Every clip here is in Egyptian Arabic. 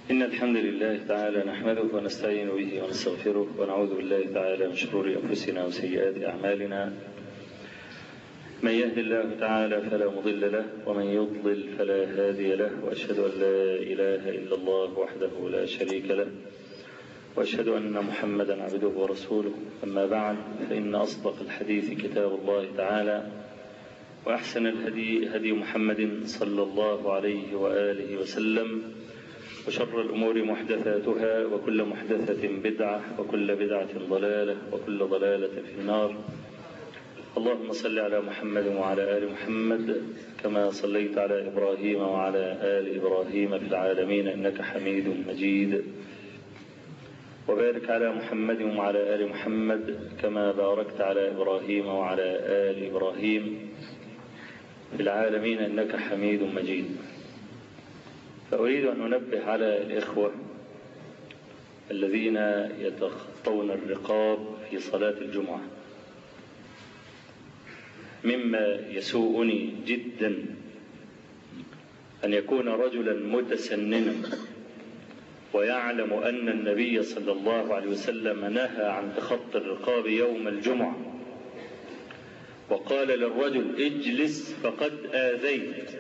إن الحمد لله تعالى نحمده ونستعين به ونستغفره ونعوذ بالله تعالى من شرور أنفسنا وسيئات أعمالنا من يهد الله تعالى فلا مضل له ومن يضلل فلا هادي له وأشهد أن لا إله إلا الله وحده لا شريك له وأشهد أن محمدا عبده ورسوله أما بعد فإن أصدق الحديث كتاب الله تعالى وأحسن الهدي هدي محمد صلى الله عليه وآله وسلم وشر الأمور محدثاتها وكل محدثة بدعة وكل بدعة ضلالة وكل ضلالة في النار اللهم صل على محمد وعلى آل محمد كما صليت على إبراهيم وعلى آل إبراهيم في العالمين إنك حميد مجيد وبارك على محمد وعلى آل محمد كما باركت على إبراهيم وعلى آل إبراهيم في العالمين إنك حميد مجيد فأريد أن أنبه على الإخوة الذين يتخطون الرقاب في صلاة الجمعة مما يسوءني جدا أن يكون رجلا متسننا ويعلم أن النبي صلى الله عليه وسلم نهى عن تخطي الرقاب يوم الجمعة وقال للرجل اجلس فقد آذيت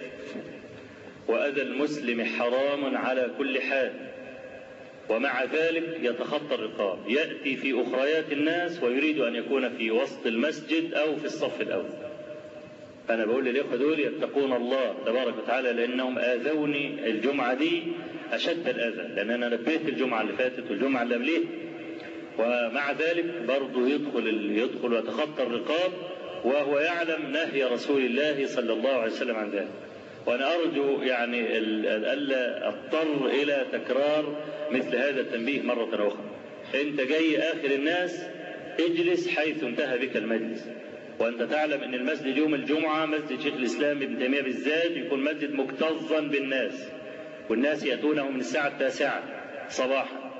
وأذى المسلم حرام على كل حال ومع ذلك يتخطى الرقاب يأتي في أخريات الناس ويريد أن يكون في وسط المسجد أو في الصف الأول أنا بقول للإخوة دول يتقون الله تبارك وتعالى لأنهم آذوني الجمعة دي أشد الأذى لأن أنا نبهت الجمعة اللي فاتت والجمعة اللي قبليها ومع ذلك برضه يدخل يدخل ويتخطى الرقاب وهو يعلم نهي رسول الله صلى الله عليه وسلم عن ذلك وأنا أرجو يعني ألا أضطر إلى تكرار مثل هذا التنبيه مرة أخرى أنت جاي آخر الناس اجلس حيث انتهى بك المجلس وأنت تعلم أن المسجد يوم الجمعة مسجد شيخ الإسلام ابن تيمية بالذات يكون مسجد مكتظا بالناس والناس يأتونه من الساعة التاسعة صباحا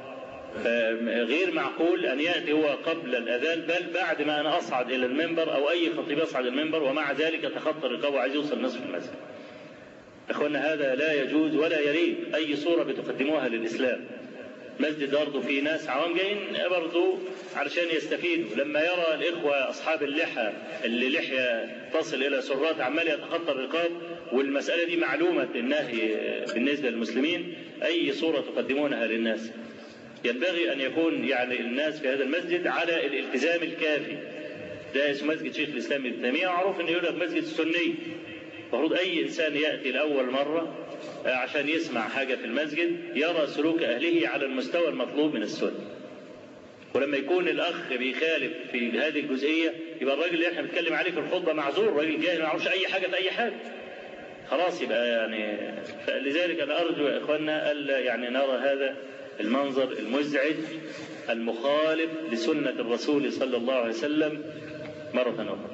غير معقول أن يأتي هو قبل الأذان بل بعد ما أنا أصعد إلى المنبر أو أي خطيب يصعد المنبر ومع ذلك يتخطى الرقاب وعايز يوصل نصف المسجد اخوانا هذا لا يجوز ولا يليق اي صوره بتقدموها للاسلام مسجد برضه في ناس عوام جايين برضه علشان يستفيدوا لما يرى الاخوه اصحاب اللحى اللي لحيه تصل الى سرات عمال يتخطى الرقاب والمساله دي معلومه النهي بالنسبه للمسلمين اي صوره تقدمونها للناس ينبغي ان يكون يعني الناس في هذا المسجد على الالتزام الكافي ده اسمه مسجد شيخ الاسلام ابن تيميه معروف انه يقول لك مسجد السني المفروض أي إنسان يأتي لأول مرة عشان يسمع حاجة في المسجد يرى سلوك أهله على المستوى المطلوب من السنة ولما يكون الأخ بيخالف في هذه الجزئية يبقى الراجل اللي احنا بنتكلم عليه في الخطبة معذور راجل جاهل ما يعرفش أي حاجة في أي حاجة خلاص يبقى يعني فلذلك أنا أرجو يا إخواننا ألا يعني نرى هذا المنظر المزعج المخالف لسنة الرسول صلى الله عليه وسلم مرة أخرى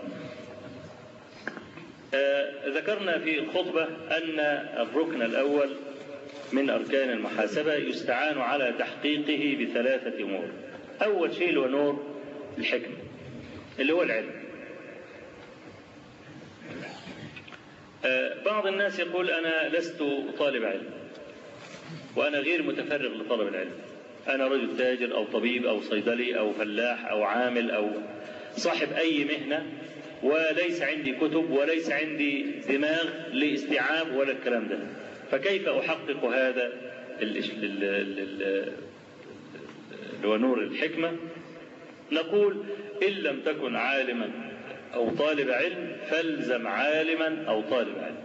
آه ذكرنا في الخطبة أن الركن الأول من أركان المحاسبة يستعان على تحقيقه بثلاثة أمور أول شيء هو نور الحكمة اللي هو العلم آه بعض الناس يقول أنا لست طالب علم وأنا غير متفرغ لطلب العلم أنا رجل تاجر أو طبيب أو صيدلي أو فلاح أو عامل أو صاحب أي مهنة وليس عندي كتب وليس عندي دماغ لاستيعاب ولا الكلام ده فكيف أحقق هذا اللي هو نور الحكمة نقول إن لم تكن عالما أو طالب علم فالزم عالما أو طالب علم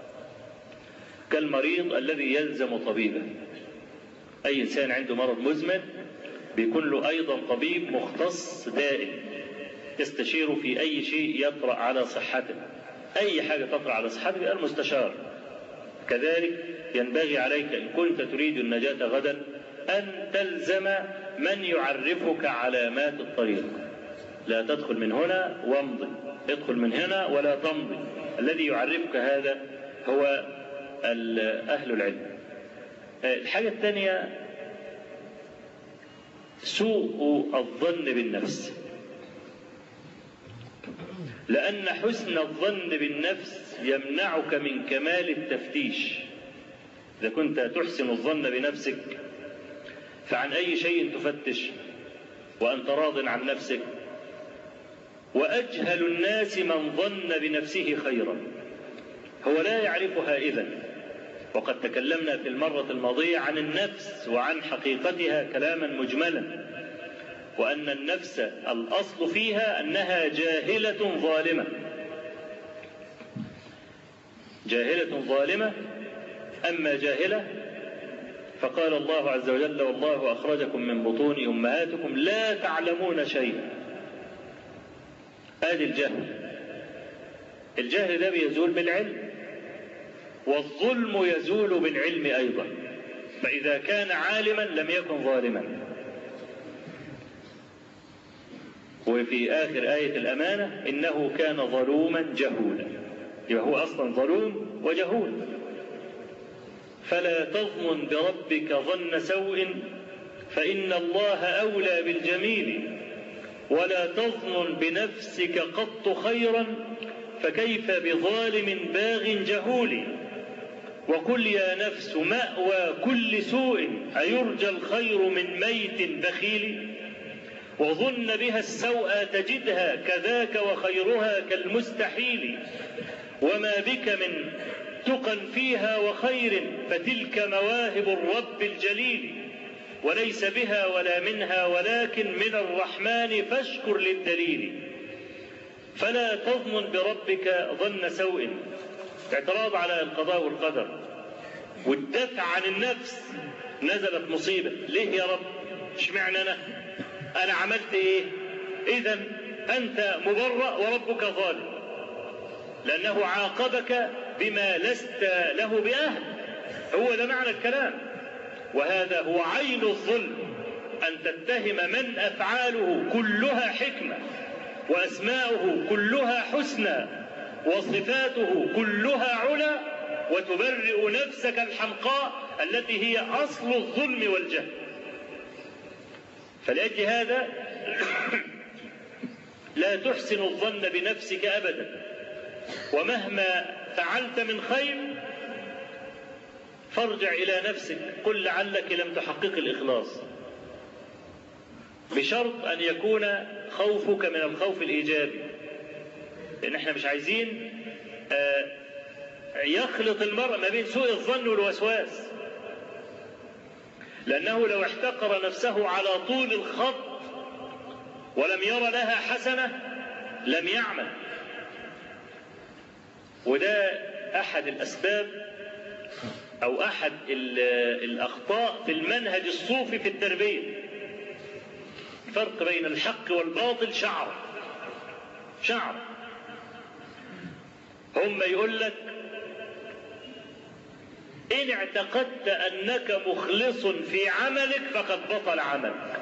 كالمريض الذي يلزم طبيبا أي إنسان عنده مرض مزمن بيكون له أيضا طبيب مختص دائم يستشير في أي شيء يطرأ على صحته أي حاجة تطرأ على صحته يبقى المستشار كذلك ينبغي عليك إن كنت تريد النجاة غدا أن تلزم من يعرفك علامات الطريق لا تدخل من هنا وامضي ادخل من هنا ولا تمضي الذي يعرفك هذا هو أهل العلم الحاجة الثانية سوء الظن بالنفس لأن حسن الظن بالنفس يمنعك من كمال التفتيش إذا كنت تحسن الظن بنفسك فعن أي شيء تفتش وأنت راض عن نفسك وأجهل الناس من ظن بنفسه خيرا هو لا يعرفها إذا وقد تكلمنا في المرة الماضية عن النفس وعن حقيقتها كلاما مجملا وأن النفس الأصل فيها أنها جاهلة ظالمة جاهلة ظالمة أما جاهلة فقال الله عز وجل والله أخرجكم من بطون أمهاتكم لا تعلمون شيئا ادي الجهل الجهل ده بيزول بالعلم والظلم يزول بالعلم ايضا فاذا كان عالما لم يكن ظالما وفي اخر ايه الامانه انه كان ظلوما جهولا يبقى هو اصلا ظلوم وجهول فلا تظن بربك ظن سوء فان الله اولى بالجميل ولا تظن بنفسك قط خيرا فكيف بظالم باغ جهول وقل يا نفس مأوى كل سوء أيرجى الخير من ميت بخيل وظن بها السوء تجدها كذاك وخيرها كالمستحيل وما بك من تقى فيها وخير فتلك مواهب الرب الجليل وليس بها ولا منها ولكن من الرحمن فاشكر للدليل فلا تظن بربك ظن سوء اعتراض على القضاء والقدر والدفع عن النفس نزلت مصيبة ليه يا رب اشمعنى انا انا عملت ايه اذا انت مبرأ وربك ظالم لانه عاقبك بما لست له باهل هو ده معنى الكلام وهذا هو عين الظلم أن تتهم من أفعاله كلها حكمة وأسماؤه كلها حسنى وصفاته كلها علا وتبرئ نفسك الحمقاء التي هي أصل الظلم والجهل فلأجل هذا لا تحسن الظن بنفسك أبدا ومهما فعلت من خير فارجع إلى نفسك قل لعلك لم تحقق الإخلاص بشرط أن يكون خوفك من الخوف الإيجابي لأن احنا مش عايزين يخلط المرء ما بين سوء الظن والوسواس لأنه لو احتقر نفسه على طول الخط ولم ير لها حسنة لم يعمل وده أحد الأسباب أو أحد الأخطاء في المنهج الصوفي في التربية الفرق بين الحق والباطل شعر شعر هم يقول لك إن اعتقدت أنك مخلص في عملك فقد بطل عملك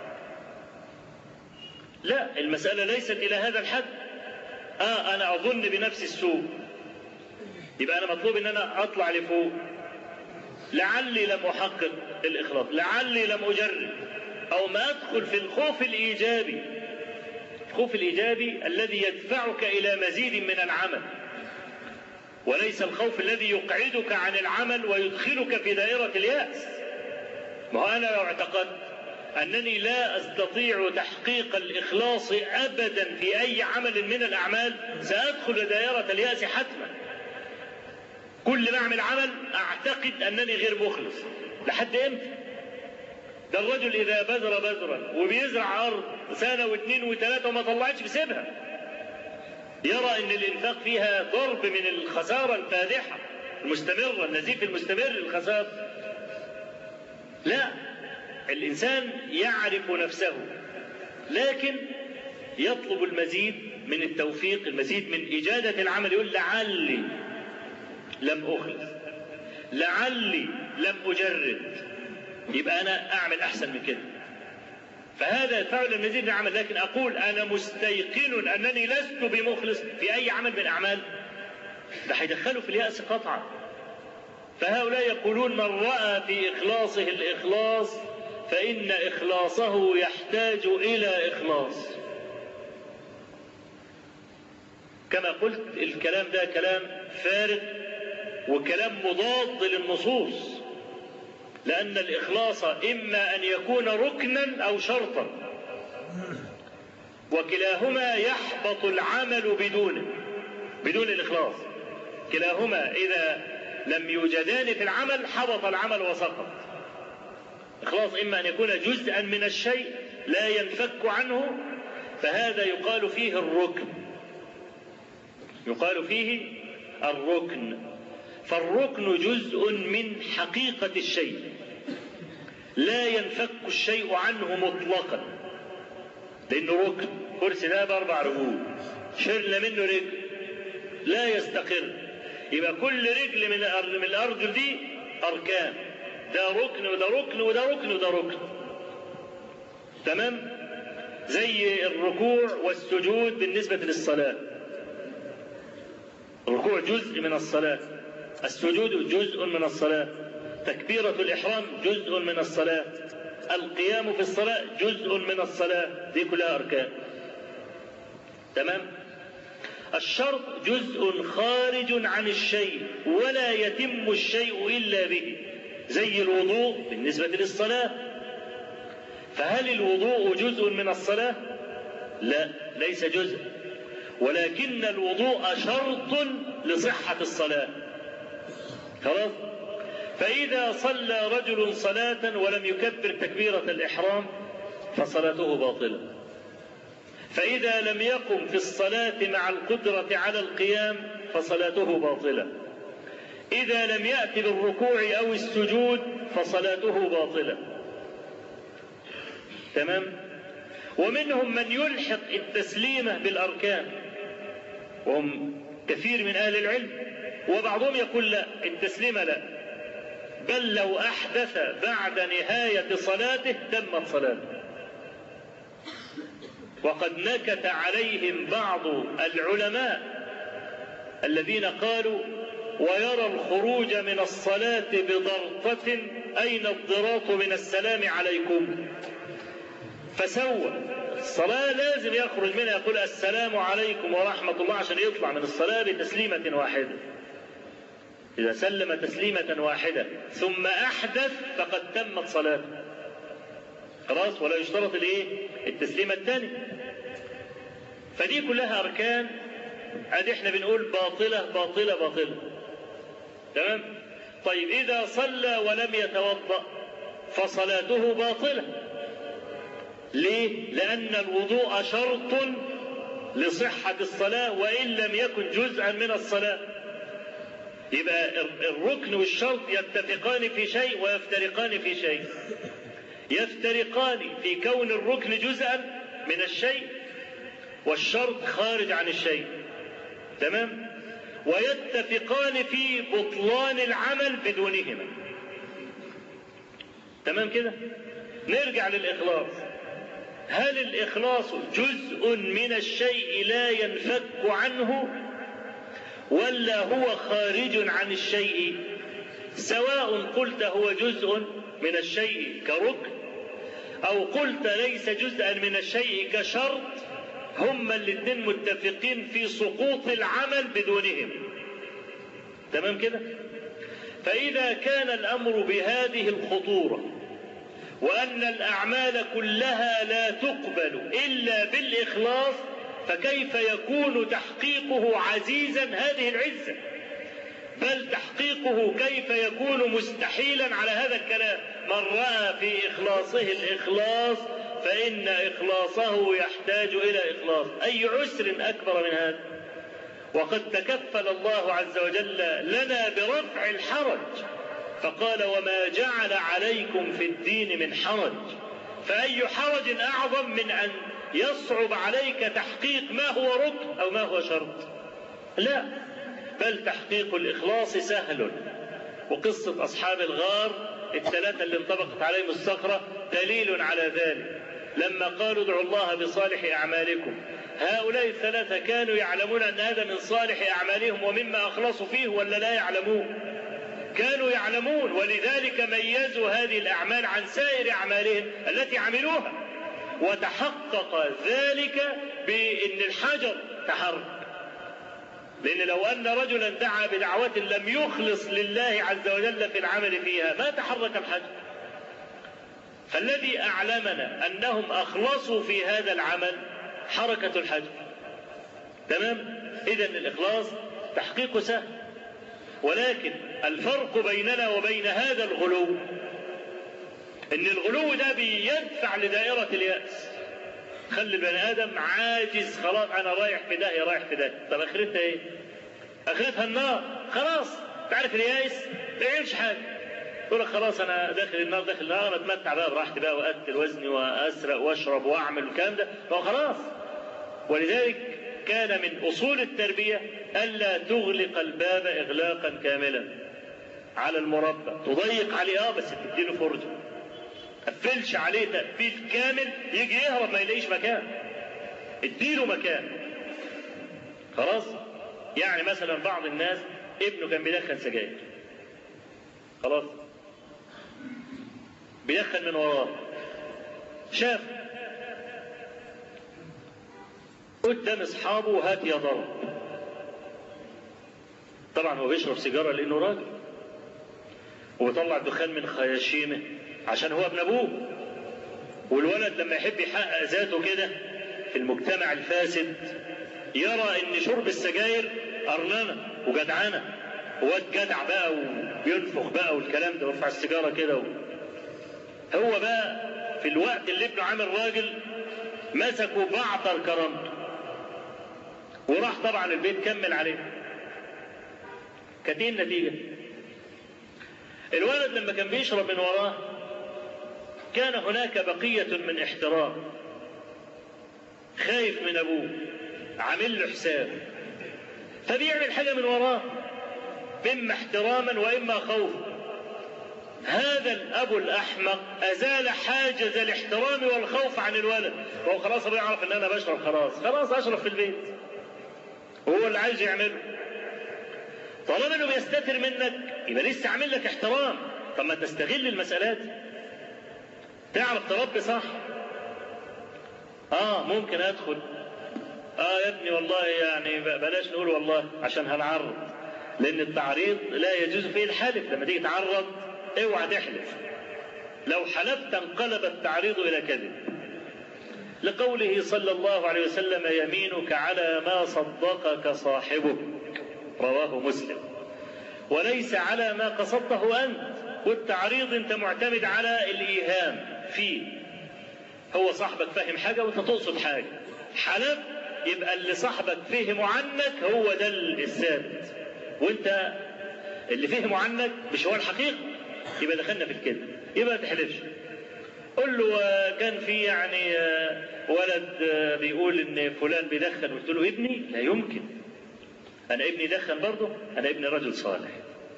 لا المسألة ليست إلى هذا الحد آه أنا أظن بنفسي السوء يبقى أنا مطلوب إن أنا أطلع لفوق لعلي لم أحقق الإخلاص لعلي لم أجرب أو ما أدخل في الخوف الإيجابي الخوف الإيجابي الذي يدفعك إلى مزيد من العمل وليس الخوف الذي يقعدك عن العمل ويدخلك في دائرة اليأس ما هو أنا لو اعتقدت أنني لا أستطيع تحقيق الإخلاص أبدا في أي عمل من الأعمال سأدخل دائرة اليأس حتما كل ما أعمل عمل أعتقد أنني غير مخلص لحد إمتى؟ ده الرجل إذا بذر بذرا وبيزرع أرض سنة واثنين وثلاثة وما طلعتش بيسيبها يرى أن الإنفاق فيها ضرب من الخسارة الفادحة المستمرة النزيف المستمر للخسارة لا الإنسان يعرف نفسه لكن يطلب المزيد من التوفيق المزيد من إجادة العمل يقول لعلي لم أخلص لعلي لم أجرد يبقى أنا أعمل أحسن من كده فهذا يدفع المزيد من العمل لكن أقول أنا مستيقن أنني لست بمخلص في أي عمل من الأعمال ده هيدخله في اليأس قطعا فهؤلاء يقولون من رأى في إخلاصه الإخلاص فإن إخلاصه يحتاج إلى إخلاص كما قلت الكلام ده كلام فارغ وكلام مضاد للنصوص لأن الإخلاص إما أن يكون ركنا أو شرطا وكلاهما يحبط العمل بدونه بدون الإخلاص كلاهما إذا لم يوجدان في العمل حبط العمل وسقط إخلاص إما أن يكون جزءا من الشيء لا ينفك عنه فهذا يقال فيه الركن يقال فيه الركن فالركن جزء من حقيقة الشيء لا ينفك الشيء عنه مطلقا لأنه ركن كرسي ده بأربع رجول شلنا منه رجل لا يستقر يبقى كل رجل من من الأرجل دي أركان ده ركن وده ركن وده ركن وده ركن تمام زي الركوع والسجود بالنسبة للصلاة الركوع جزء من الصلاة السجود جزء من الصلاة تكبيرة الإحرام جزء من الصلاة القيام في الصلاة جزء من الصلاة دي كلها أركان تمام الشرط جزء خارج عن الشيء ولا يتم الشيء إلا به زي الوضوء بالنسبة للصلاة فهل الوضوء جزء من الصلاة لا ليس جزء ولكن الوضوء شرط لصحة الصلاة خلاص فإذا صلى رجل صلاة ولم يكبر تكبيرة الإحرام فصلاته باطلة فإذا لم يقم في الصلاة مع القدرة على القيام فصلاته باطلة إذا لم يأت بالركوع أو السجود فصلاته باطلة تمام ومنهم من يلحق التسليمة بالأركان وهم كثير من أهل العلم وبعضهم يقول لا التسليمة لا بل لو أحدث بعد نهاية صلاته تمت صلاته وقد نكت عليهم بعض العلماء الذين قالوا ويرى الخروج من الصلاة بضغطة أين الضراط من السلام عليكم فسوى الصلاة لازم يخرج منها يقول السلام عليكم ورحمة الله عشان يطلع من الصلاة بتسليمة واحدة إذا سلم تسليمة واحدة ثم أحدث فقد تمت صلاته خلاص ولا يشترط الايه التسليمة الثانية فدي كلها أركان ادي احنا بنقول باطلة باطلة باطلة تمام طيب إذا صلى ولم يتوضأ فصلاته باطلة ليه؟ لأن الوضوء شرط لصحة الصلاة وإن لم يكن جزءا من الصلاة يبقى الركن والشرط يتفقان في شيء ويفترقان في شيء يفترقان في كون الركن جزءا من الشيء والشرط خارج عن الشيء تمام ويتفقان في بطلان العمل بدونهما تمام كده نرجع للإخلاص هل الإخلاص جزء من الشيء لا ينفك عنه ولا هو خارج عن الشيء سواء قلت هو جزء من الشيء كركن أو قلت ليس جزءا من الشيء كشرط هما الاثنين متفقين في سقوط العمل بدونهم تمام كده فإذا كان الأمر بهذه الخطورة وأن الأعمال كلها لا تقبل إلا بالإخلاص فكيف يكون تحقيقه عزيزا هذه العزة بل تحقيقه كيف يكون مستحيلا على هذا الكلام من رأى في إخلاصه الإخلاص فإن إخلاصه يحتاج إلى إخلاص أي عسر أكبر من هذا وقد تكفل الله عز وجل لنا برفع الحرج فقال وما جعل عليكم في الدين من حرج فأي حرج أعظم من أن يصعب عليك تحقيق ما هو ركن أو ما هو شرط لا بل تحقيق الإخلاص سهل وقصة أصحاب الغار الثلاثة اللي انطبقت عليهم الصخرة دليل على ذلك لما قالوا ادعوا الله بصالح أعمالكم هؤلاء الثلاثة كانوا يعلمون أن هذا من صالح أعمالهم ومما أخلصوا فيه ولا لا يعلمون كانوا يعلمون ولذلك ميزوا هذه الأعمال عن سائر أعمالهم التي عملوها وتحقق ذلك بأن الحجر تحرك لأن لو أن رجلا دعا بدعوة لم يخلص لله عز وجل في العمل فيها ما تحرك الحجر فالذي أعلمنا أنهم أخلصوا في هذا العمل حركة الحجر تمام إذا الإخلاص تحقيق سهل ولكن الفرق بيننا وبين هذا الغلو ان الغلو ده بيدفع لدائرة اليأس خلي البني ادم عاجز خلاص انا رايح في داهية رايح في داهية طب اخرتها ايه اخرتها النار خلاص تعرف اليائس ما يعملش حاجة يقول لك خلاص انا داخل النار داخل النار انا اتمتع بقى براحتي بقى واقتل وزني واسرق واشرب واعمل الكلام ده فهو خلاص ولذلك كان من اصول التربيه الا تغلق الباب اغلاقا كاملا على المربى تضيق عليه اه بس تديله فرجه قفلش عليه تقفيل كامل يجي يهرب ما يلاقيش مكان اديله مكان خلاص يعني مثلا بعض الناس ابنه كان بيدخن سجاير خلاص بيدخن من وراه شاف قدام اصحابه هات يا ضرب طبعا هو بيشرب سيجاره لانه راجل وبيطلع الدخان من خياشيمه عشان هو ابن ابوه والولد لما يحب يحقق ذاته كده في المجتمع الفاسد يرى ان شرب السجاير ارننه وجدعنه واد جدع بقى وبينفخ بقى والكلام ده ويرفع السيجاره كده و... هو بقى في الوقت اللي ابنه عامل راجل مسكوا بعطر كرامته وراح طبعا البيت كمل عليه كانت ايه النتيجه؟ الولد لما كان بيشرب من وراه كان هناك بقية من احترام خايف من أبوه عامل له حساب فبيعمل حاجة من وراه إما احتراما وإما خوفا هذا الأب الأحمق أزال حاجز الاحترام والخوف عن الولد وهو خلاص أبوه يعرف إن أنا بشرب خلاص خلاص أشرب في البيت وهو اللي عايز يعمله طالما انه بيستتر منك يبقى لسه عامل لك احترام طب ما تستغل المسألات تعرف تربي صح اه ممكن ادخل اه يا ابني والله يعني بلاش نقول والله عشان هنعرض لان التعريض لا يجوز فيه الحلف لما تيجي تعرض اوعى تحلف لو حلفت انقلب التعريض الى كذب لقوله صلى الله عليه وسلم يمينك على ما صدقك صاحبك رواه مسلم وليس على ما قصدته انت والتعريض انت معتمد على الايهام فيه هو صاحبك فاهم حاجه وانت تقصد حاجه حلف يبقى اللي صاحبك فهمه عنك هو ده الثابت وانت اللي فهمه عنك مش هو الحقيقه يبقى دخلنا في الكذب يبقى ما تحلفش قل له كان في يعني ولد بيقول ان فلان بيدخن قلت له ابني لا يمكن انا ابني دخن برضه انا ابني رجل صالح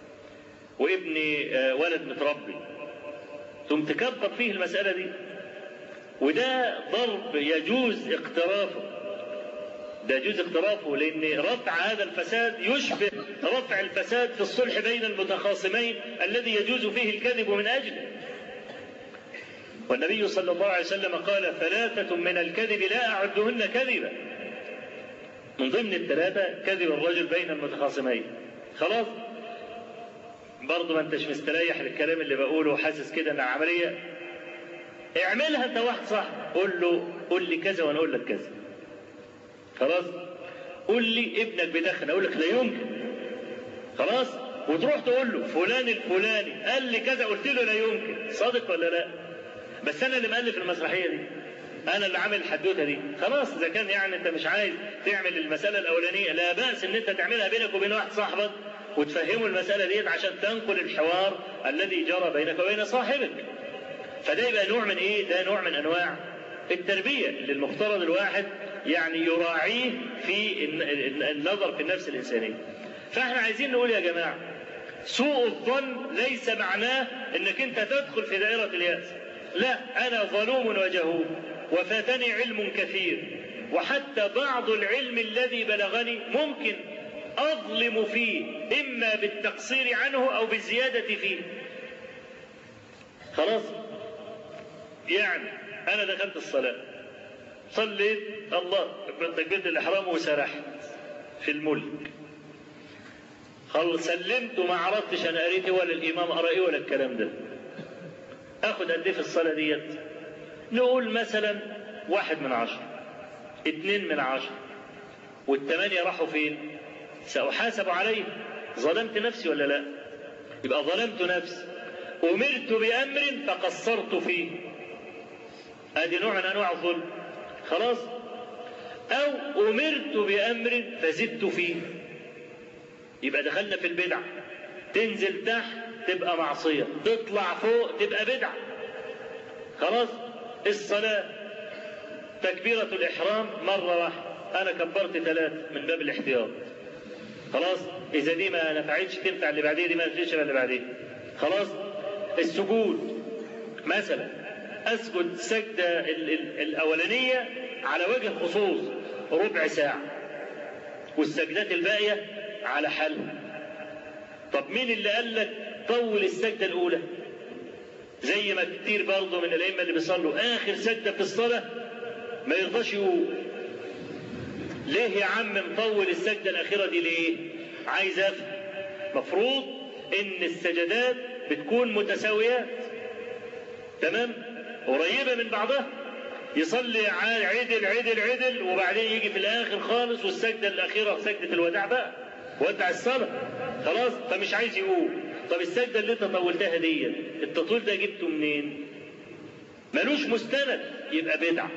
وابني ولد متربي ثم تكبر فيه المسألة دي وده ضرب يجوز اقترافه ده يجوز اقترافه لأن رفع هذا الفساد يشبه رفع الفساد في الصلح بين المتخاصمين الذي يجوز فيه الكذب من أجله والنبي صلى الله عليه وسلم قال ثلاثة من الكذب لا أعدهن كذبا من ضمن الثلاثة كذب الرجل بين المتخاصمين خلاص برضه ما انتش مستريح للكلام اللي بقوله وحاسس كده ان عمليه اعملها انت واحد صح قول له قول لي كذا وانا اقول لك كذا خلاص قول لي ابنك بيدخن اقول لك لا يمكن خلاص وتروح تقول له فلان الفلاني قال لي كذا قلت له لا يمكن صادق ولا لا بس انا اللي مؤلف المسرحيه دي انا اللي عامل الحدوته دي خلاص اذا كان يعني انت مش عايز تعمل المساله الاولانيه لا باس ان انت تعملها بينك وبين واحد صاحبك وتفهمه المساله ديت عشان تنقل الحوار الذي جرى بينك وبين صاحبك فده يبقى نوع من ايه ده نوع من انواع التربيه اللي المفترض الواحد يعني يراعيه في النظر في النفس الانسانيه فاحنا عايزين نقول يا جماعه سوء الظن ليس معناه انك انت تدخل في دائره الياس لا انا ظلوم وجهول وفاتني علم كثير وحتى بعض العلم الذي بلغني ممكن اظلم فيه اما بالتقصير عنه او بالزياده فيه خلاص يعني انا دخلت الصلاه صليت الله تكبيره الاحرام وسرحت في الملك خل سلمت وما عرفتش انا قريت إيه ولا الامام قرا ايه ولا الكلام ده اخد قد ايه في الصلاه ديت نقول مثلا واحد من عشرة اتنين من عشرة والثمانية راحوا فين سأحاسب عليه ظلمت نفسي ولا لا يبقى ظلمت نفسي أمرت بأمر فقصرت فيه ادي نوع من انواع الظلم خلاص او امرت بامر فزدت فيه يبقى دخلنا في البدع تنزل تحت تبقى معصيه تطلع فوق تبقى بدعه خلاص الصلاه تكبيره الاحرام مره واحده انا كبرت ثلاث من باب الاحتياط خلاص اذا دي ما نفعتش تنفع اللي بعديه دي ما تنفعش اللي بعديه خلاص السجود مثلا اسجد سجده الاولانيه على وجه الخصوص ربع ساعه والسجدات الباقيه على حل طب مين اللي قال لك طول السجده الاولى زي ما كتير برضه من الائمه اللي بيصلوا اخر سجده في الصلاه ما يرضاش يقول ليه يا عم مطول السجده الاخيره دي ليه عايز افهم مفروض ان السجدات بتكون متساويات تمام قريبه من بعضها يصلي عدل عدل عدل وبعدين يجي في الاخر خالص والسجده الاخيره سجده الوداع بقى ودع الصلاه خلاص فمش عايز يقول طب السجده اللي انت طولتها دي التطويل ده جبته منين؟ ملوش مستند يبقى بدعه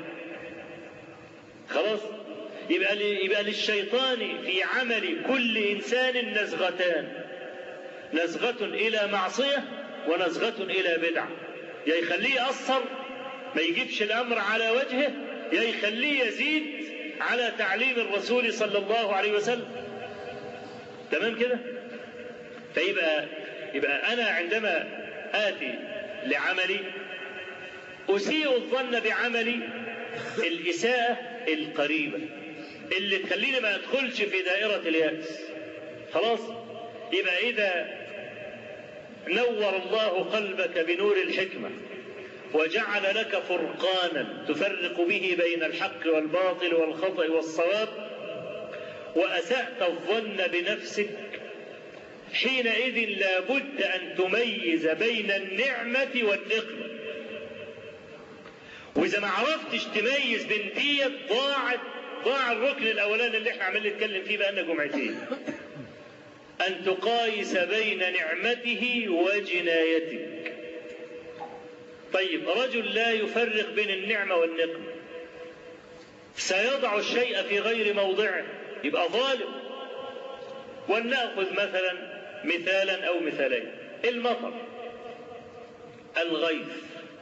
خلاص يبقى يبقى للشيطان في عمل كل انسان نزغتان نزغه الى معصيه ونزغه الى بدعه يا يخليه يأثر ما يجيبش الأمر على وجهه يا يخليه يزيد على تعليم الرسول صلى الله عليه وسلم تمام كده فيبقى يبقى أنا عندما آتي لعملي أسيء الظن بعملي الإساءة القريبة اللي تخليني ما أدخلش في دائرة اليأس خلاص يبقى إذا نور الله قلبك بنور الحكمه وجعل لك فرقانا تفرق به بين الحق والباطل والخطا والصواب واسات الظن بنفسك حينئذ لا بد ان تميز بين النعمه والنقمه واذا ما عرفتش تميز بين ديت ضاعت ضاع الركن الاولاني اللي احنا عمالين نتكلم فيه بقالنا جمعتين أن تقايس بين نعمته وجنايتك. طيب رجل لا يفرق بين النعمة والنقمة. سيضع الشيء في غير موضعه يبقى ظالم. ولنأخذ مثلا مثالا أو مثالين. المطر. الغيث.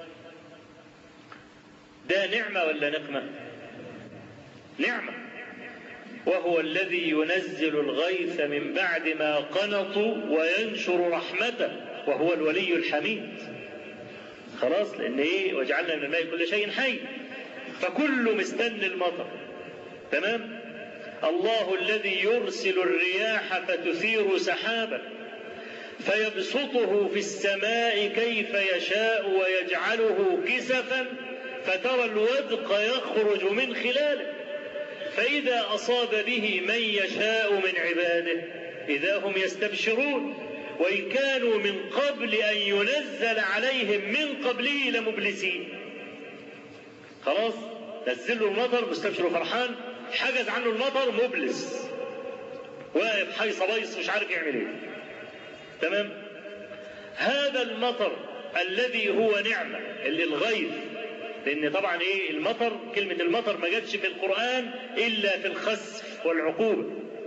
ده نعمة ولا نقمة؟ نعمة. وهو الذي ينزل الغيث من بعد ما قنطوا وينشر رحمته وهو الولي الحميد خلاص لان ايه وجعلنا من الماء كل شيء حي فكل مستن المطر تمام الله الذي يرسل الرياح فتثير سحابا فيبسطه في السماء كيف يشاء ويجعله كسفا فترى الودق يخرج من خلاله فإذا أصاب به من يشاء من عباده إذا هم يستبشرون وإن كانوا من قبل أن ينزل عليهم من قبله لمبلسين خلاص نزل له المطر مستبشر فرحان حجز عنه المطر مبلس واقف حيص بيص مش عارف يعمل ايه تمام هذا المطر الذي هو نعمة اللي الغيث لان طبعا ايه المطر كلمة المطر ما جاتش في القرآن الا في الخسف والعقوبة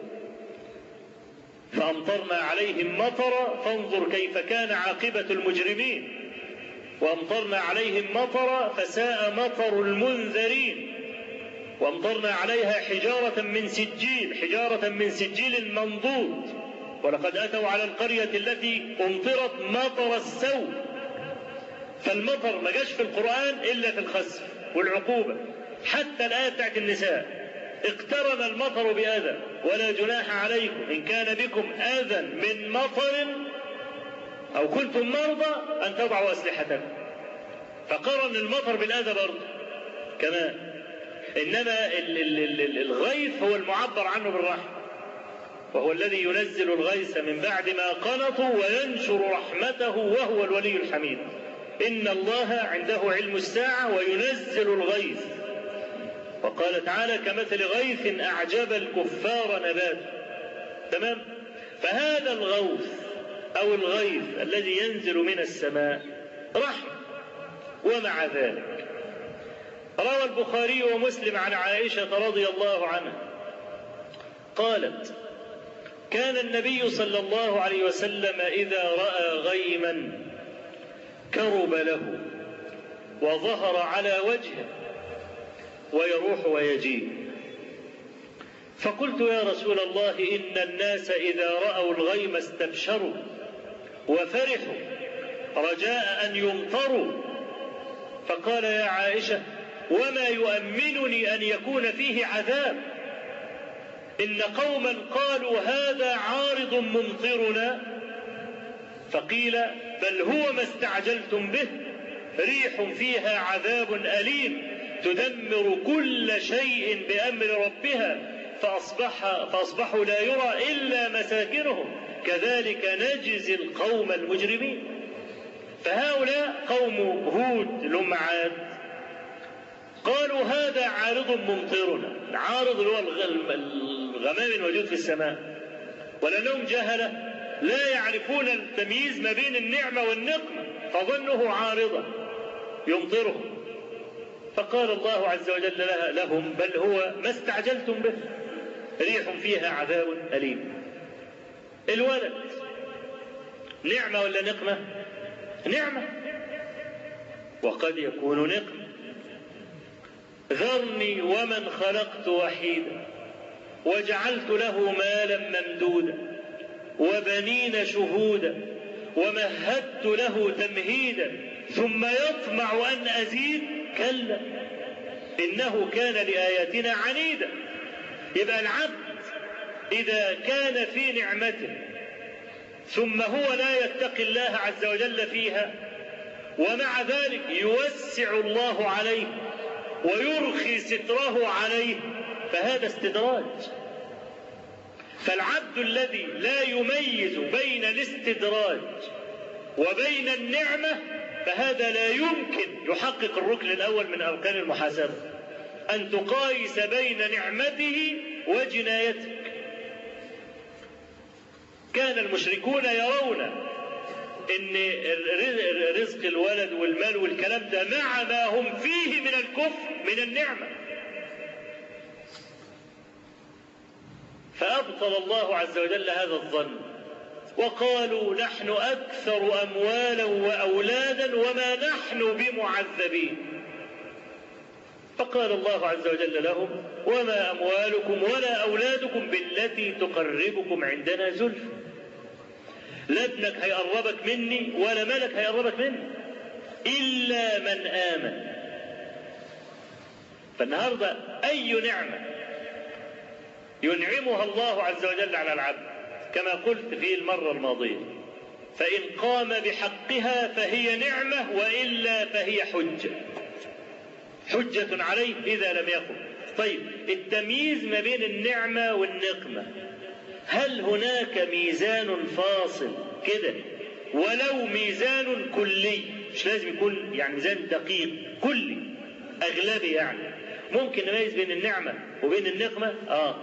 فامطرنا عليهم مطرا فانظر كيف كان عاقبة المجرمين وامطرنا عليهم مطرا فساء مطر المنذرين وامطرنا عليها حجارة من سجيل حجارة من سجيل منضود ولقد أتوا على القرية التي أمطرت مطر السوء فالمطر ما جاش في القرآن إلا في الخسف والعقوبة حتى الآية بتاعت النساء اقترن المطر بأذى ولا جناح عليكم إن كان بكم أذى من مطر أو كنتم مرضى أن تضعوا أسلحتكم فقرن المطر بالأذى برضه كمان إنما ال ال ال الغيث هو المعبر عنه بالرحمة وهو الذي ينزل الغيث من بعد ما قنطوا وينشر رحمته وهو الولي الحميد إن الله عنده علم الساعة وينزل الغيث وقال تعالى كمثل غيث أعجب الكفار نباته تمام فهذا الغوث أو الغيث الذي ينزل من السماء رحمة ومع ذلك روى البخاري ومسلم عن عائشة رضي الله عنها قالت كان النبي صلى الله عليه وسلم إذا رأى غيما كرب له وظهر على وجهه ويروح ويجيء فقلت يا رسول الله إن الناس إذا رأوا الغيم استبشروا وفرحوا رجاء أن يمطروا فقال يا عائشة وما يؤمنني أن يكون فيه عذاب إن قوما قالوا هذا عارض ممطرنا فقيل بل هو ما استعجلتم به ريح فيها عذاب أليم تدمر كل شيء بأمر ربها فأصبح فأصبحوا لا يرى إلا مساكنهم كذلك نجزي القوم المجرمين فهؤلاء قوم هود لهم عاد قالوا هذا عارض ممطرنا العارض اللي هو الغمام الموجود في السماء ولأنهم جهلة لا يعرفون التمييز ما بين النعمة والنقمة فظنه عارضا يمطرهم فقال الله عز وجل لها لهم بل هو ما استعجلتم به ريح فيها عذاب أليم الولد نعمة ولا نقمة نعمة وقد يكون نقمة ذرني ومن خلقت وحيدا وجعلت له مالا ممدودا وبنين شهودا ومهدت له تمهيدا ثم يطمع ان ازيد كلا انه كان لاياتنا عنيدا يبقى العبد اذا كان في نعمته ثم هو لا يتقي الله عز وجل فيها ومع ذلك يوسع الله عليه ويرخي ستره عليه فهذا استدراج فالعبد الذي لا يميز بين الاستدراج وبين النعمه فهذا لا يمكن يحقق الركن الاول من اركان المحاسبه ان تقايس بين نعمته وجنايتك كان المشركون يرون ان رزق الولد والمال والكلام ده مع ما هم فيه من الكفر من النعمه فابطل الله عز وجل هذا الظن وقالوا نحن اكثر اموالا واولادا وما نحن بمعذبين فقال الله عز وجل لهم وما اموالكم ولا اولادكم بالتي تقربكم عندنا زلفى لا ابنك هيقربك مني ولا ملك هيقربك مني إلا من آمن فالنهاردة أي نعمة ينعمها الله عز وجل على العبد كما قلت في المرة الماضية فإن قام بحقها فهي نعمة وإلا فهي حجة حجة عليه إذا لم يقم طيب التمييز ما بين النعمة والنقمة هل هناك ميزان فاصل كده ولو ميزان كلي مش لازم يكون يعني ميزان دقيق كلي اغلبي يعني ممكن نميز بين النعمه وبين النقمه اه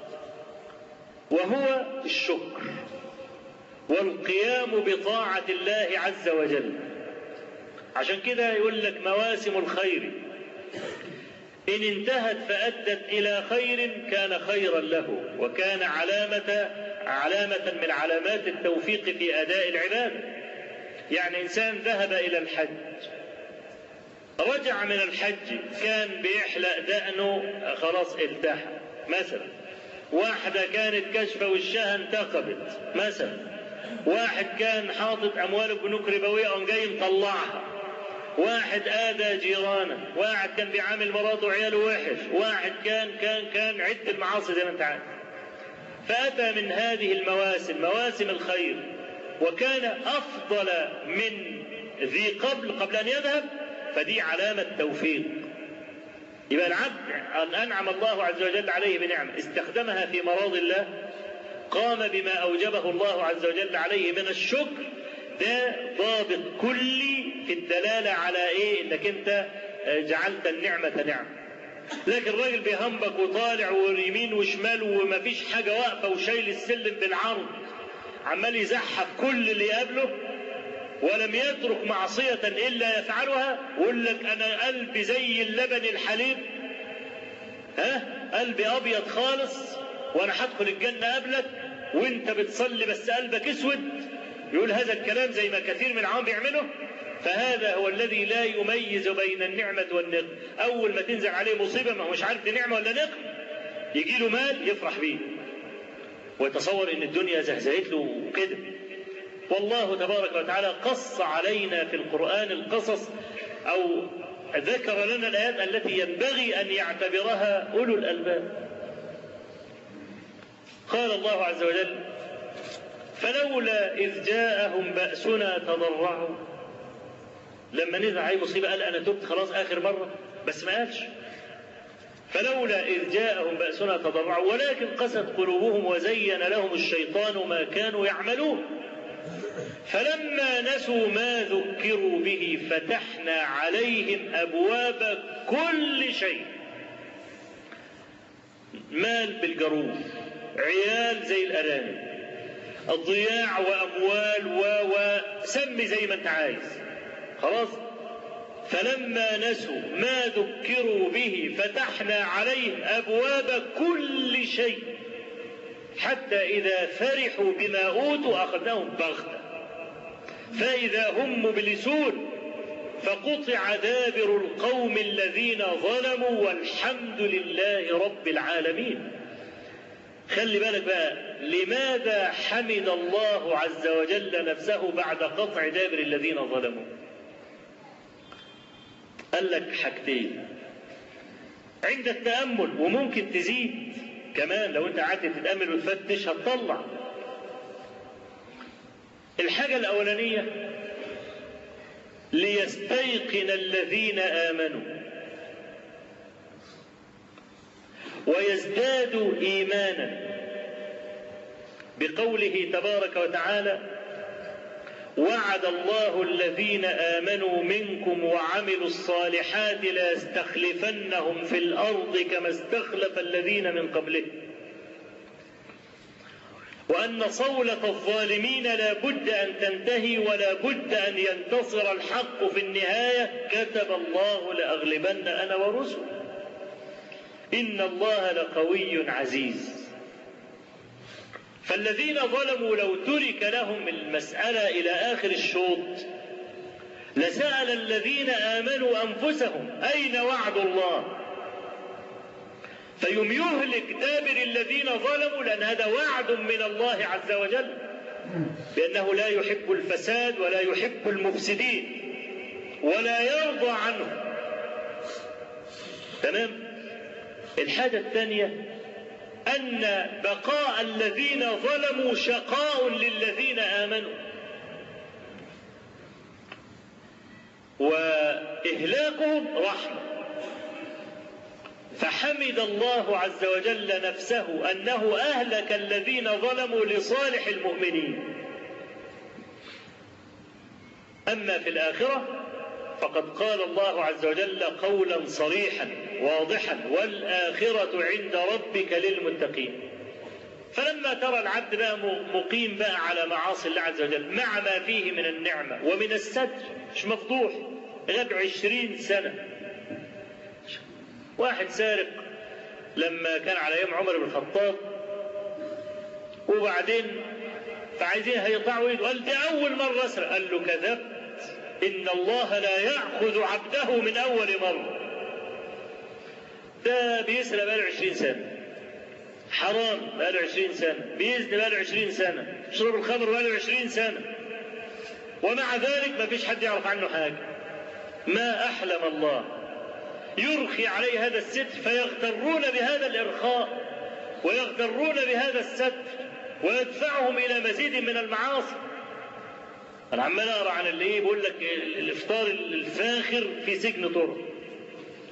وهو الشكر والقيام بطاعه الله عز وجل عشان كده يقول لك مواسم الخير إن انتهت فأدت إلى خير كان خيرا له وكان علامة علامة من علامات التوفيق في أداء العبادة يعني إنسان ذهب إلى الحج رجع من الحج كان بيحلق دقنه خلاص التحى مثلا واحدة كانت كشفة وشها انتقبت مثلا واحد كان حاطط أمواله بنوك ربوية قام جاي مطلعها واحد آذى جيرانه واحد كان بيعامل مراته وعياله وحش واحد كان كان كان عدة المعاصي زي ما انت عارف فأتى من هذه المواسم مواسم الخير وكان أفضل من ذي قبل قبل أن يذهب فدي علامة توفيق يبقى العبد أن أنعم الله عز وجل عليه بنعمة استخدمها في مراض الله قام بما أوجبه الله عز وجل عليه من الشكر ده ضابط كلي في الدلالة على إيه إنك أنت جعلت النعمة نعمة لكن الراجل بيهمبك وطالع ويمين وشمال ومفيش حاجة واقفة وشايل السلم بالعرض عمال يزحف كل اللي يقابله ولم يترك معصية إلا يفعلها ويقول لك أنا قلبي زي اللبن الحليب ها قلبي أبيض خالص وأنا هدخل الجنة قبلك وأنت بتصلي بس قلبك أسود يقول هذا الكلام زي ما كثير من العوام بيعمله فهذا هو الذي لا يميز بين النعمة والنقم أول ما تنزل عليه مصيبة ما هو مش عارف دي نعمة ولا نقم يجي له مال يفرح بيه ويتصور ان الدنيا زهزهت له كده والله تبارك وتعالى قص علينا في القرآن القصص أو ذكر لنا الآيات التي ينبغي أن يعتبرها أولو الألباب قال الله عز وجل فلولا إذ جاءهم بأسنا تضرعوا لما نزل عليه مصيبة قال أنا تبت خلاص آخر مرة بس ما قالش فلولا إذ جاءهم بأسنا تضرعوا ولكن قست قلوبهم وزين لهم الشيطان ما كانوا يعملون فلما نسوا ما ذكروا به فتحنا عليهم أبواب كل شيء مال بالجروف عيال زي الأرانب الضياع وأموال و وسمي زي ما أنت عايز خلاص فلما نسوا ما ذكروا به فتحنا عليهم ابواب كل شيء حتى اذا فرحوا بما اوتوا اخذناهم بغته فاذا هم مبلسون فقطع دابر القوم الذين ظلموا والحمد لله رب العالمين خلي بالك بقى لماذا حمد الله عز وجل نفسه بعد قطع دابر الذين ظلموا قال لك حاجتين عند التأمل وممكن تزيد كمان لو انت قعدت تتأمل وتفتش هتطلع الحاجة الأولانية ليستيقن الذين آمنوا ويزدادوا إيمانا بقوله تبارك وتعالى وعد الله الذين امنوا منكم وعملوا الصالحات ليستخلفنهم في الارض كما استخلف الذين من قبلهم وان صوله الظالمين لا بد ان تنتهي ولا بد ان ينتصر الحق في النهايه كتب الله لاغلبن انا ورسلي ان الله لقوي عزيز فالذين ظلموا لو ترك لهم المسألة إلى آخر الشوط لسأل الذين آمنوا أنفسهم أين وعد الله فيم يهلك دابر الذين ظلموا لأن هذا وعد من الله عز وجل بأنه لا يحب الفساد ولا يحب المفسدين ولا يرضى عنه تمام الحاجة الثانية أن بقاء الذين ظلموا شقاء للذين آمنوا وإهلاكهم رحمة فحمد الله عز وجل نفسه أنه أهلك الذين ظلموا لصالح المؤمنين أما في الآخرة فقد قال الله عز وجل قولا صريحا واضحا والآخرة عند ربك للمتقين فلما ترى العبد بقى مقيم بقى على معاصي الله عز وجل مع ما فيه من النعمة ومن الستر مش مفضوح غاب عشرين سنة واحد سارق لما كان على أيام عمر بن الخطاب وبعدين فعايزين هيقطعوا ايده قال دي أول مرة أسرق قال له كذبت إن الله لا يأخذ عبده من أول مرة ده بيسرق بقاله 20 سنة حرام بقاله 20 سنة بيزني بقاله 20 سنة يشرب الخمر بقاله 20 سنة ومع ذلك ما فيش حد يعرف عنه حاجة ما أحلم الله يرخي عليه هذا الستر فيغترون بهذا الإرخاء ويغترون بهذا الستر ويدفعهم إلى مزيد من المعاصي انا عمال اقرا عن اللي ايه بيقول لك الافطار الفاخر في سجن طرق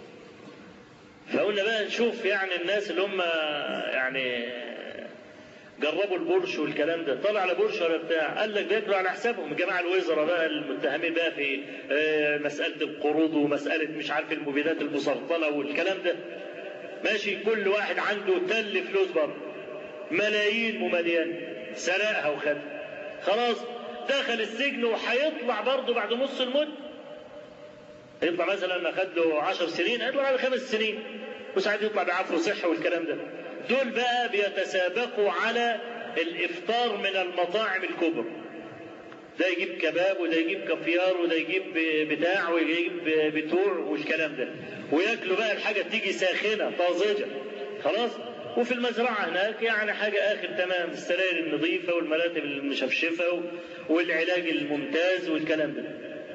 فقلنا بقى نشوف يعني الناس اللي هم يعني جربوا البورش والكلام ده طلع على بورش ولا بتاع قال لك بياكلوا على حسابهم جماعه الوزراء بقى المتهمين بقى في آه، مساله القروض ومساله مش عارف المبيدات المسرطنه والكلام ده ماشي كل واحد عنده تل فلوس برضه ملايين ومليان سرقها وخدها خلاص دخل السجن وهيطلع برضه بعد نص المده يطلع مثلا اخد له 10 سنين هيطلع بعد خمس سنين وساعات يطلع بعفو صحي والكلام ده دول بقى بيتسابقوا على الافطار من المطاعم الكبرى ده يجيب كباب وده يجيب كافيار وده يجيب بتاع ويجيب بتوع والكلام ده وياكلوا بقى الحاجه تيجي ساخنه طازجه خلاص وفي المزرعه هناك يعني حاجه اخر تمام السراير النظيفه والمراتب المشفشفه والعلاج الممتاز والكلام ده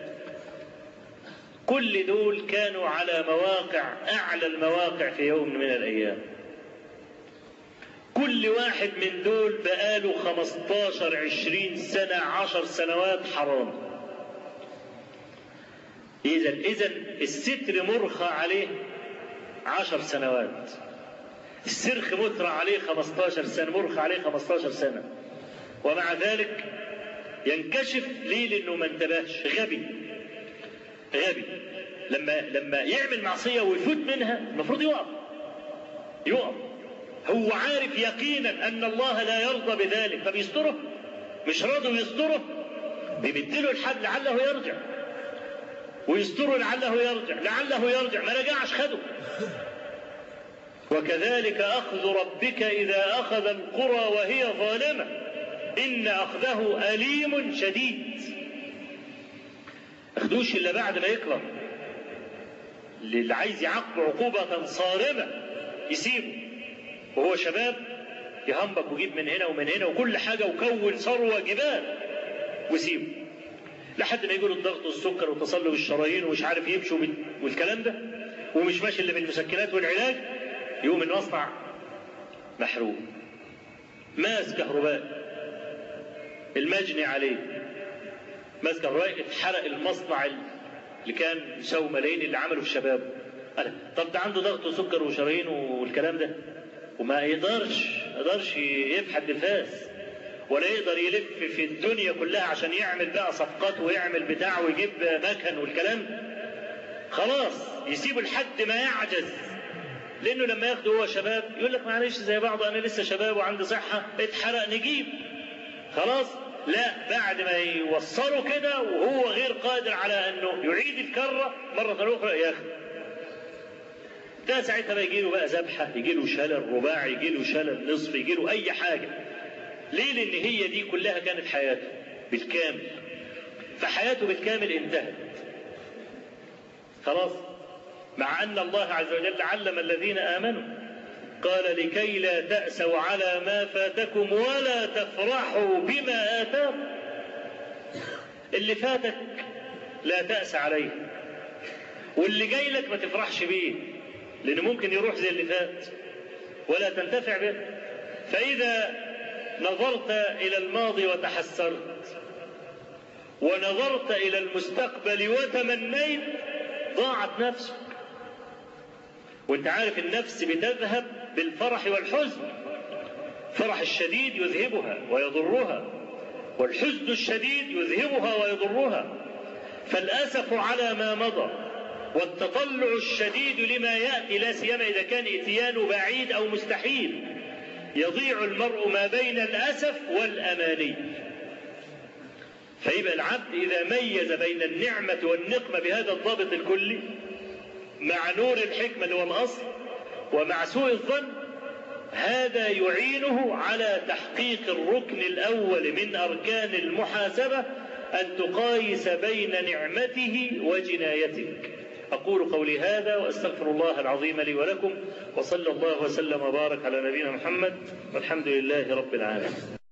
كل دول كانوا على مواقع اعلى المواقع في يوم من الايام كل واحد من دول بقاله 15 20 سنة 10 سنوات حرام إذا إذا الستر مرخى عليه 10 سنوات السرخ مترى عليه 15 سنة مرخى عليه 15 سنة ومع ذلك ينكشف ليه لأنه ما انتبهش غبي غبي لما لما يعمل معصية ويفوت منها المفروض يقف يقف هو عارف يقينا ان الله لا يرضى بذلك فبيستره مش راضي ويستره بيمدله الحد لعله يرجع ويستره لعله يرجع لعله يرجع ما رجعش خده وكذلك اخذ ربك اذا اخذ القرى وهي ظالمه ان اخذه اليم شديد اخدوش الا بعد ما يكبر اللي عايز يعاقبه عقوبه صارمه يسيبه وهو شباب يهمبك ويجيب من هنا ومن هنا وكل حاجة وكون ثروة جبال وسيبه لحد ما يجي الضغط والسكر وتصلب الشرايين ومش عارف يمشي والكلام ده ومش ماشي الا بالمسكنات والعلاج يقوم المصنع محروق ماس كهرباء المجني عليه ماس كهرباء اتحرق المصنع اللي كان يساوي ملايين اللي عمله في شبابه قال طب ده عنده ضغط وسكر وشرايين والكلام ده وما يقدرش يقدرش يبحث نفاس ولا يقدر يلف في الدنيا كلها عشان يعمل بقى صفقات ويعمل بتاع ويجيب مكن والكلام خلاص يسيبه لحد ما يعجز لانه لما ياخده هو شباب يقول لك معلش زي بعض انا لسه شباب وعندي صحه اتحرق نجيب خلاص لا بعد ما يوصله كده وهو غير قادر على انه يعيد الكره مره اخرى ياخد ده ساعتها بقى يجي له بقى ذبحه يجي له شلل رباعي يجي له شلل نصف يجي له اي حاجه ليه لان هي دي كلها كانت حياته بالكامل فحياته بالكامل انتهت خلاص مع ان الله عز وجل علم الذين امنوا قال لكي لا تاسوا على ما فاتكم ولا تفرحوا بما اتاكم اللي فاتك لا تاس عليه واللي جاي لك ما تفرحش بيه لأنه ممكن يروح زي اللي فات ولا تنتفع به فإذا نظرت إلى الماضي وتحسرت ونظرت إلى المستقبل وتمنيت ضاعت نفسك وانت عارف النفس بتذهب بالفرح والحزن الفرح الشديد يذهبها ويضرها والحزن الشديد يذهبها ويضرها فالأسف على ما مضى والتطلع الشديد لما ياتي لا سيما اذا كان اتيانه بعيد او مستحيل يضيع المرء ما بين الاسف والاماني فيبقى العبد اذا ميز بين النعمه والنقمه بهذا الضابط الكلي مع نور الحكمه اللي هو الاصل ومع سوء الظن هذا يعينه على تحقيق الركن الاول من اركان المحاسبه ان تقايس بين نعمته وجنايتك أقول قولي هذا وأستغفر الله العظيم لي ولكم وصلى الله وسلم وبارك على نبينا محمد والحمد لله رب العالمين